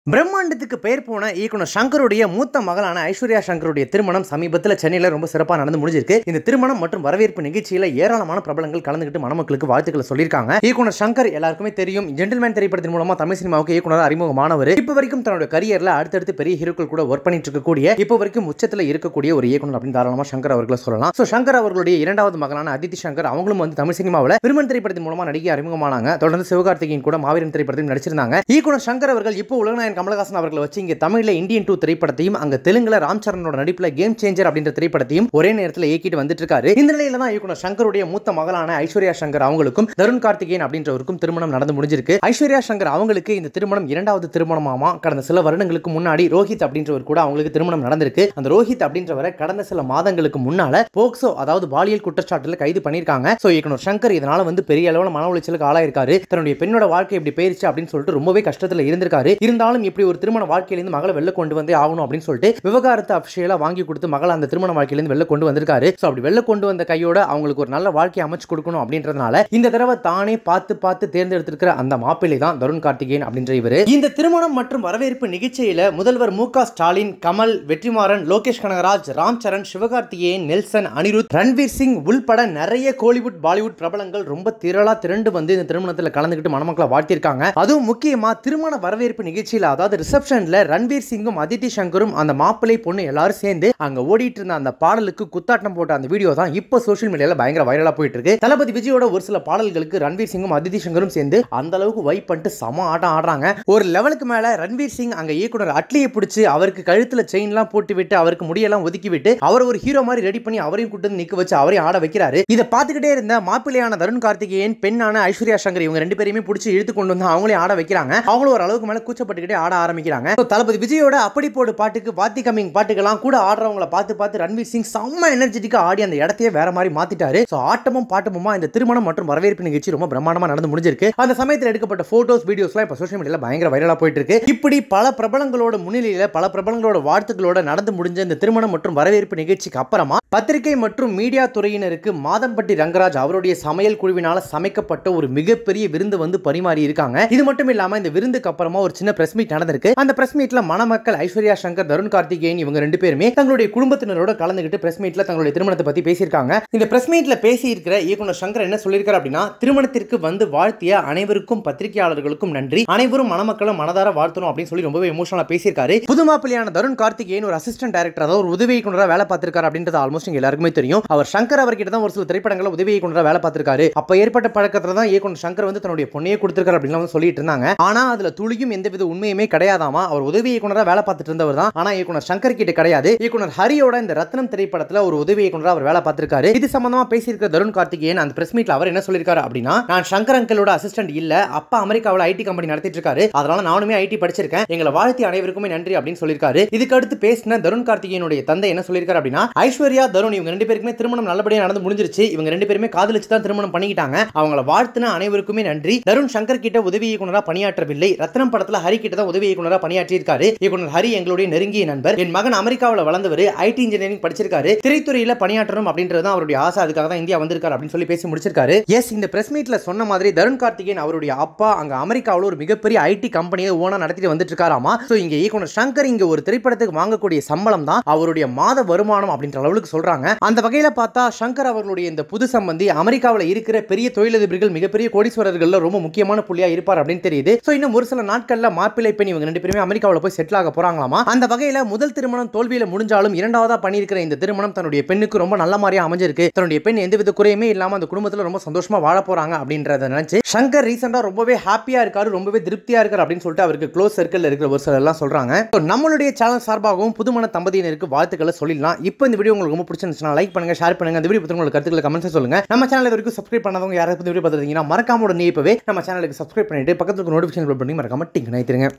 பிரம்மாண்டத்துக்கு பெயர் போன இயக்குனர் சங்கருடைய மூத்த மகளான ஐஸ்வர்யா சங்கருடைய திருமணம் சமீபத்தில் சென்னையில் ரொம்ப சிறப்பாக நடந்து முடிஞ்சிருக்கு இந்த திருமணம் மற்றும் வரவேற்பு நிகழ்ச்சியில் ஏராளமான பிரபலங்கள் கலந்துக்கிட்டு மணமக்களுக்கு வாழ்த்துக்களை சொல்லியிருக்காங்க இயக்குனர் சங்கர் எல்லாருக்குமே தெரியும் ஜென்டில்மேன் திரைப்படத்தின் மூலமா தமிழ் சினிமாவுக்கு இயக்குனர் அறிமுகமானவர் இப்போ வரைக்கும் தன்னோட கரியர்ல அடுத்தடுத்து பெரிய ஹீரோக்கள் கூட ஒர்க் பண்ணிட்டு இருக்கக்கூடிய இப்போ வரைக்கும் உச்சத்தில் இருக்கக்கூடிய ஒரு இயக்குனர் அப்படின்னு தாராளமா சங்கர் அவர்களை சொல்லலாம் ஸோ சங்கர் அவர்களுடைய இரண்டாவது மகளான அதித்தி சங்கர் அவங்களும் வந்து தமிழ் சினிமாவில் விருமன் திரைப்படத்தின் மூலமா நடிகை அறிமுகமானாங்க தொடர்ந்து சிவகார்த்திகேயன் கூட மாவீரன் திரைப்படத்தில் நடிச்சிருந்தாங்க இயக்குனர் சங்கர் அவர்கள் இப்போ உலகநாயகன் கமலஹாசன் அவர்களை வச்சு இங்க தமிழ்ல இந்தியன் டூ திரைப்படத்தையும் அங்க தெலுங்குல ராம் சரணோட நடிப்புல கேம் சேஞ்சர் அப்படின்ற திரைப்படத்தையும் ஒரே நேரத்தில் இயக்கிட்டு வந்துட்டு இருக்காரு இந்த நிலையில தான் இயக்குனர் சங்கருடைய மூத்த மகளான ஐஸ்வர்யா சங்கர் அவங்களுக்கும் தருண் கார்த்திகேயன் அப்படின்றவருக்கும் திருமணம் நடந்து முடிஞ்சிருக்கு ஐஸ்வர்யா சங்கர் அவங்களுக்கு இந்த திருமணம் இரண்டாவது திருமணமாமா கடந்த சில வருடங்களுக்கு முன்னாடி ரோஹித் அப்படின்றவர் கூட அவங்களுக்கு திருமணம் நடந்திருக்கு அந்த ரோஹித் அப்படின்றவரை கடந்த சில மாதங்களுக்கு முன்னால போக்சோ அதாவது பாலியல் குற்றச்சாட்டுல கைது பண்ணிருக்காங்க சோ இயக்குனர் சங்கர் இதனால வந்து பெரிய அளவில் மன உளைச்சலுக்கு ஆளாயிருக்காரு தன்னுடைய பெண்ணோட வாழ்க்கை இப்படி போயிருச்சு அப்படின்னு சொல்லிட்டு ரொம்பவே கஷ்டத்துல இருந்திருக்காரு இருந்தாலும் இப்படி ஒரு திருமண வாழ்க்கையிலிருந்து மகளை வெளில கொண்டு வந்தே ஆகணும் அப்படின்னு சொல்லிட்டு விவகாரத்தை அபிஷேலா வாங்கி கொடுத்து மகளை அந்த திருமண வாழ்க்கையிலிருந்து வெளில கொண்டு வந்திருக்காரு ஸோ அப்படி வெளில கொண்டு வந்த கையோட அவங்களுக்கு ஒரு நல்ல வாழ்க்கையை அமைச்சு கொடுக்கணும் அப்படின்றதுனால இந்த தடவை தானே பார்த்து பார்த்து தேர்ந்தெடுத்திருக்கிற அந்த மாப்பிள்ளை தான் தருண் கார்த்திகேயன் அப்படின்ற இவர் இந்த திருமணம் மற்றும் வரவேற்பு நிகழ்ச்சியில முதல்வர் மு க ஸ்டாலின் கமல் வெற்றிமாறன் லோகேஷ் கனகராஜ் ராம் சரண் சிவகார்த்திகேயன் நெல்சன் அனிருத் ரன்வீர் சிங் உள்பட நிறைய கோலிவுட் பாலிவுட் பிரபலங்கள் ரொம்ப திரளா திரண்டு வந்து இந்த திருமணத்தில் கலந்துக்கிட்டு மணமக்களை வாழ்த்திருக்காங்க அதுவும் முக்கியமா திருமண வரவேற்பு நிகழ்ச்சியில் அதாவது ரிசப்ஷன்ல ரன்வீர் சிங்கும் அதித்தி சங்கரும் அந்த மாப்பிள்ளை பொண்ணு எல்லாரும் சேர்ந்து அங்க ஓடிட்டு இருந்த அந்த பாடலுக்கு குத்தாட்டம் போட்ட அந்த வீடியோ தான் இப்போ சோஷியல் மீடியால பயங்கர வைரலா போயிட்டு இருக்கு தளபதி விஜயோட ஒரு சில பாடல்களுக்கு ரன்வீர் சிங்கும் அதித்தி சங்கரும் சேர்ந்து அந்த அளவுக்கு வைப் பண்ணிட்டு சம ஆட்டம் ஆடுறாங்க ஒரு லெவலுக்கு மேல ரன்வீர் சிங் அங்க இயக்குனர் அட்லியை பிடிச்சி அவருக்கு கழுத்துல செயின்லாம் போட்டு விட்டு அவருக்கு முடியெல்லாம் ஒதுக்கி விட்டு அவர் ஒரு ஹீரோ மாதிரி ரெடி பண்ணி அவரையும் கூட்டு வந்து நிக்க வச்சு அவரையும் ஆட வைக்கிறாரு இதை பார்த்துக்கிட்டே இருந்த மாப்பிள்ளையான தருண் கார்த்திகேயன் பெண்ணான ஐஸ்வர்யா சங்கர் இவங்க ரெண்டு பேரையுமே பிடிச்சி இழுத்து கொண்டு வந்து அவங்களையும் ஆட வைக்கிறாங்க அவங்களும் ஒரு அளவுக்கு மேல கூச்சப்பட்டுக்கிட்டே ஆட ஆரம்பிக்கிறாங்க So, தளபதி விஜயோட அப்படி போடு பாட்டுக்கு வாத்தி கம்மிங் பாட்டுக்கெல்லாம் கூட ஆடுறவங்கள பார்த்து பார்த்து ரன்வீர் சிங் செம்ம எனர்ஜெட்டிக்கா ஆடி அந்த இடத்தையே வேற மாதிரி மாத்திட்டாரு ஸோ ஆட்டமும் பாட்டமுமா இந்த திருமணம் மற்றும் வரவேற்பு நிகழ்ச்சி ரொம்ப பிரம்மாண்டமா நடந்து முடிஞ்சிருக்கு அந்த சமயத்தில் எடுக்கப்பட்ட போட்டோஸ் வீடியோஸ்லாம் இப்போ சோஷியல் மீடியால பயங்கர வைரலா போயிட்டு இருக்கு இப்படி பல பிரபலங்களோட முன்னிலையில பல பிரபலங்களோட வாழ்த்துக்களோட நடந்து முடிஞ்ச இந்த திருமணம் மற்றும் வரவேற்பு நிகழ்ச்சிக்கு அப்புறமா பத்திரிகை மற்றும் மீடியா துறையினருக்கு மாதம்பட்டி ரங்கராஜ் அவருடைய சமையல் குழுவினால சமைக்கப்பட்ட ஒரு மிகப்பெரிய விருந்து வந்து பரிமாறி இருக்காங்க இது மட்டும் இல்லாம இந்த விருந்துக்கு அப்புறமா ஒரு சின்ன பிரஸ் மீட் நடந்திருக்கு அந்த பிரஸ் மீட்ல மணமக்கள் ஐஸ்வர்யா சங்கர் தருண் கார்த்திகேயன் இவங்க ரெண்டு பேருமே தங்களுடைய குடும்பத்தினரோட கலந்துகிட்டு பிரஸ் மீட்ல தங்களுடைய திருமணத்தை பத்தி பேசியிருக்காங்க இந்த பிரஸ் மீட்ல பேசி இருக்கிற இயக்குனர் சங்கர் என்ன சொல்லியிருக்காரு அப்படின்னா திருமணத்திற்கு வந்து வாழ்த்திய அனைவருக்கும் பத்திரிகையாளர்களுக்கும் நன்றி அனைவரும் மணமக்களும் மனதார வாழ்த்தணும் அப்படின்னு சொல்லி ரொம்பவே எமோஷனலா பேசியிருக்காரு புது மாப்பிள்ளையான தருண் கார்த்திகேயன் ஒரு அசிஸ்டன்ட் டைரக்டர் அதாவது ஒரு உதவி இயக்குனரா வேலை பார்த்திருக்காரு அப்படின்றது ஆல்மோஸ்ட் இங்க எல்லாருக்குமே தெரியும் அவர் சங்கர் அவர்கிட்ட தான் ஒரு சில திரைப்படங்களை உதவி இயக்குனரா வேலை பார்த்திருக்காரு அப்ப ஏற்பட்ட பழக்கத்துல தான் இயக்குனர் சங்கர் வந்து தன்னுடைய பொண்ணையே கொடுத்திருக்காரு அப்படின்னு வந்து சொல்லிட்டு இருந்தாங்க ஆனா அதுல துளியும் எந்தவித உண்மையுமே கிடையாதாமா அவர் உதவி இயக்குனரா வேலை பார்த்துட்டு இருந்தவர் தான் ஆனா இயக்குனர் சங்கர் கிட்ட கிடையாது இயக்குனர் ஹரியோட இந்த ரத்னம் திரைப்படத்துல ஒரு உதவி இயக்குனரா அவர் வேலை பார்த்திருக்காரு இது சம்பந்தமா பேசியிருக்கிற தருண் கார்த்திகேயன் அந்த பிரஸ் மீட்ல அவர் என்ன சொல்லியிருக்காரு அப்படின்னா நான் சங்கர் அங்கிளோட அசிஸ்டன்ட் இல்ல அப்பா அமெரிக்காவில் ஐடி கம்பெனி நடத்திட்டு இருக்காரு அதனால நானுமே ஐடி படிச்சிருக்கேன் எங்களை வாழ்த்தி அனைவருக்குமே நன்றி அப்படின்னு சொல்லியிருக்காரு இதுக்கு அடுத்து பேசின தருண் கார்த்திகேயனுடைய தந்தை என்ன சொல்லியிருக்காரு அப்படின்னா ஐஸ்வர்யா தருண் இவங்க ரெண்டு பேருக்குமே திருமணம் நல்லபடியா நடந்து முடிஞ்சிருச்சு இவங்க ரெண்டு பேருமே காதலிச்சு தான் திருமணம் பண்ணிக்கிட்டாங்க அவங்கள வாழ்த்தின அனைவருக்குமே நன்றி தருண் சங்கர் கிட்ட உதவி இயக்குனரா பணியாற்றவில்லை ரத்னம் படத்துல ஹரி கிட்ட தான் உதவி இயக்குனரா பணியாற்றி இருக்காரு இயக்குனர் ஹரி எங்களுடைய நெருங்கிய நண்பர் என் மகன் அமெரிக்காவில் வளர்ந்தவர் ஐடி இன்ஜினியரிங் படிச்சிருக்காரு திரைத்துறையில பணியாற்றணும் அப்படின்றது தான் அவருடைய ஆசை அதுக்காக தான் இந்தியா வந்திருக்காரு அப்படின்னு சொல்லி பேசி முடிச்சிருக்காரு எஸ் இந்த பிரஸ் மீட்ல சொன்ன மாதிரி தருண் கார்த்திகேயன் அவருடைய அப்பா அங்க அமெரிக்காவில் ஒரு மிகப்பெரிய ஐடி கம்பெனியை ஓனா நடத்திட்டு வந்துட்டு இருக்காராமா ஸோ இங்க இயக்குனர் சங்கர் இங்க ஒரு திரைப்படத்துக்கு வாங்கக்கூடிய சம்பளம் தான் அவருடைய மாத வருமானம் அப்படின்ற அளவுக்கு சொல்றாங்க அந்த வகையில பார்த்தா சங்கர் அவர்களுடைய இந்த புது சம்பந்தி அமெரிக்காவில் இருக்கிற பெரிய தொழிலதிபர்கள் மிகப்பெரிய கோடீஸ்வரர்கள்ல ரொம்ப முக்கியமான புள்ளியா இருப்பார் அப்படின்னு தெரியுது ஸோ இன்னும் ஒரு சில நாட்கள்ல மாப்பிள்ளை பெண் இவங்க ரெண்டு பேருமே அமெரிக்காவில் போய் செட்டில் ஆக போறாங்களாமா அந்த வகையில முதல் திருமணம் தோல்வியில முடிஞ்சாலும் இரண்டாவதா பண்ணியிருக்கிற இந்த திருமணம் தன்னுடைய பெண்ணுக்கு ரொம்ப நல்ல மாதிரியா அமைஞ்சிருக்கு தன்னுடைய பெண் எந்தவித குறையுமே இல்லாம அந்த குடும்பத்துல ரொம்ப சந்தோஷமா வாழ போறாங்க அப்படின்றத நினைச்சு சங்கர் ரீசெண்டா ரொம்பவே ஹாப்பியா இருக்காரு ரொம்பவே திருப்தியா இருக்காரு அப்படின்னு சொல்லிட்டு அவருக்கு க்ளோஸ் சர்க்கிள் இருக்கிற ஒரு சிலர் எல்லாம் சொல்றாங்க So, நம்மளுடைய சேனல் சார்பாகவும் புதுமண தம்பதியினருக்கு வாழ்த்துக்களை சொல்லிடலாம் இப்போ இந்த வீடியோ உங்களுக்கு ரொம்ப பிடிச்சிருந்துச்சுன்னா லைக் பண்ணுங்க ஷேர் பண்ணுங்க இந்த வீடியோ பத்தி உங்களுக்கு கருத்துக்களை கமெண்ட்ஸ் சொல்லுங்க நம்ம சேனல் வரைக்கும் சப்ஸ்கிரைப் பண்ணாதவங்க யாராவது இந்த வீடியோ பார்த்துருந்தீங்கன்னா மறக்காம உடனே இப்பவே நம்ம சேனலுக்கு சப்ஸ்கிரைப் பண்ணிட்டு பக்கத்துக்கு நோட்டிஃபிகேஷன் பண்ணி மறக்காம டிங்க் நினைத்துருங்க